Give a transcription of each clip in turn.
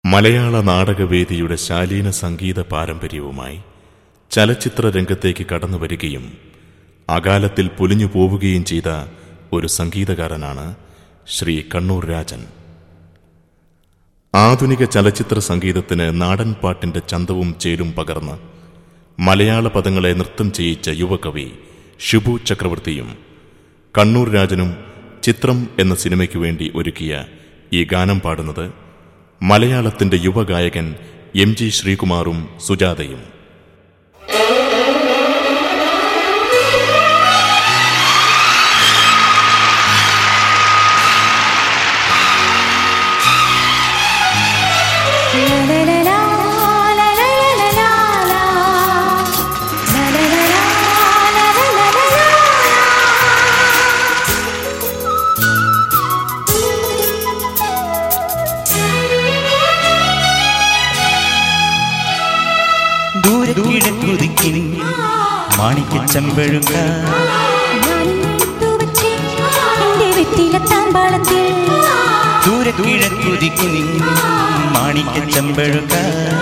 മലയാള നാടകവേദിയുടെ ശാലീന സംഗീത പാരമ്പര്യവുമായി ചലച്ചിത്ര രംഗത്തേക്ക് കടന്നു വരികയും അകാലത്തിൽ പൊലിഞ്ഞു പോവുകയും ചെയ്ത ഒരു സംഗീതകാരനാണ് ശ്രീ കണ്ണൂർ രാജൻ ആധുനിക ചലച്ചിത്ര സംഗീതത്തിന് നാടൻ പാട്ടിന്റെ ചന്തവും ചേലും പകർന്ന് മലയാള പദങ്ങളെ നൃത്തം ചെയ്യിച്ച യുവകവി ഷിബു ചക്രവർത്തിയും കണ്ണൂർ രാജനും ചിത്രം എന്ന സിനിമയ്ക്കു വേണ്ടി ഒരുക്കിയ ഈ ഗാനം പാടുന്നത് മലയാളത്തിന്റെ യുവഗായകൻ എം ജി ശ്രീകുമാറും സുജാതയും ദൂരെ കിഴക്കുതിക്കും മാണിക്ക ചെമ്പഴുക്ക ദൂരെ കിഴക്കുതിക്കും മാണിക്ക ചെമ്പഴുക്ക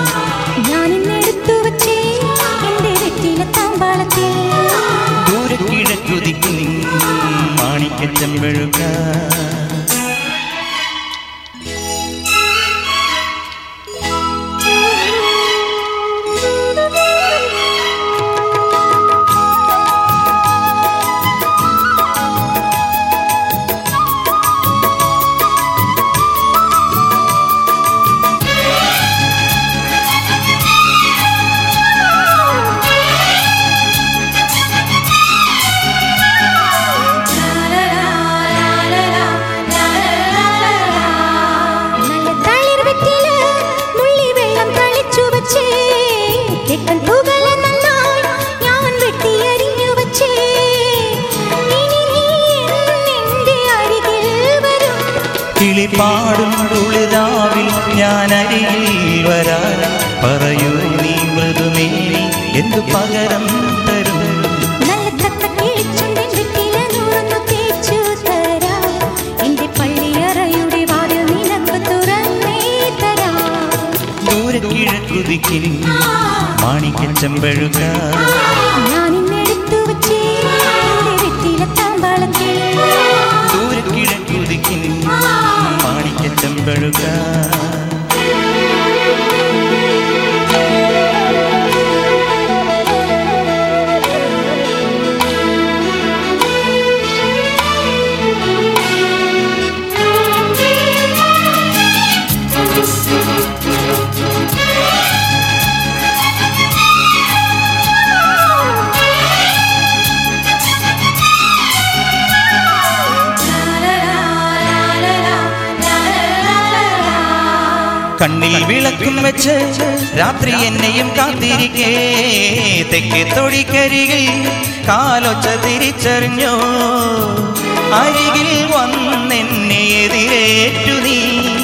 ദൂരെ കിഴക്കുതിക്കും മാണിക്ക ചെമ്പഴുക്ക കിളിപാടും കുളിരാവിൽ ഞാൻ അരികിൽ വരാൻ പറയൂ നീ മൃദുമേനി എന്തു പകരം തരും ദൂരെ കിഴക്കുതിക്കും മാണിക്ക ചെമ്പഴുക ദൂരെ കിഴക്കുതിക്കും മാണിക്ക ചെമ്പഴുക കണ്ണിൽ വിളക്കും വെച്ച് രാത്രി എന്നെയും കാത്തിരിക്കേ തെക്കേ തൊടിക്കരികിൽ കാലൊച്ച തിരിച്ചറിഞ്ഞോ അരികിൽ വന്നെന്നെ എതിരേറ്റു നീ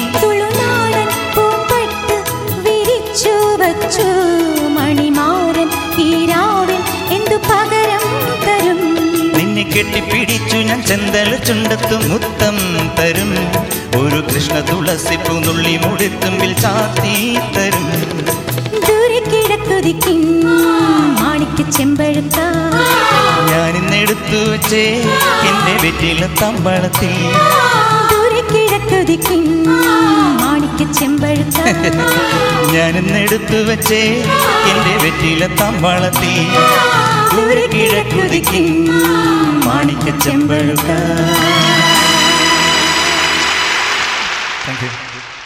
മണിമാരൻ ഈരാവിൽ എന്തു പകരം തരും നിന്നെ കെട്ടിപ്പിടിച്ചു ഞാൻ ചെന്തല ചുണ്ടത്തു മുത്തം തരും ഒരു കൃഷ്ണ തുളസി പൂനുള്ളി മുടിത്തുമ്പിൽ ചാത്തി തരും ദൂരെ കിഴക്കുതിക്കും മാണിക്ക് ചെമ്പഴുക്ക ഞാൻ ഇന്നെടുത്തു വെച്ചേ എന്റെ വെറ്റില തമ്പളത്തിൽ ദൂരെ കിഴക്കുതിക്കും മാണിക്ക് ചെമ്പഴുക്ക ഞാൻ ഇന്നെടുത്തു വെച്ചേ എന്റെ വെറ്റില തമ്പളത്തിൽ ദൂരെ കിഴക്കുതിക്കും മാണിക്ക ചെമ്പഴുക താങ്ക് യു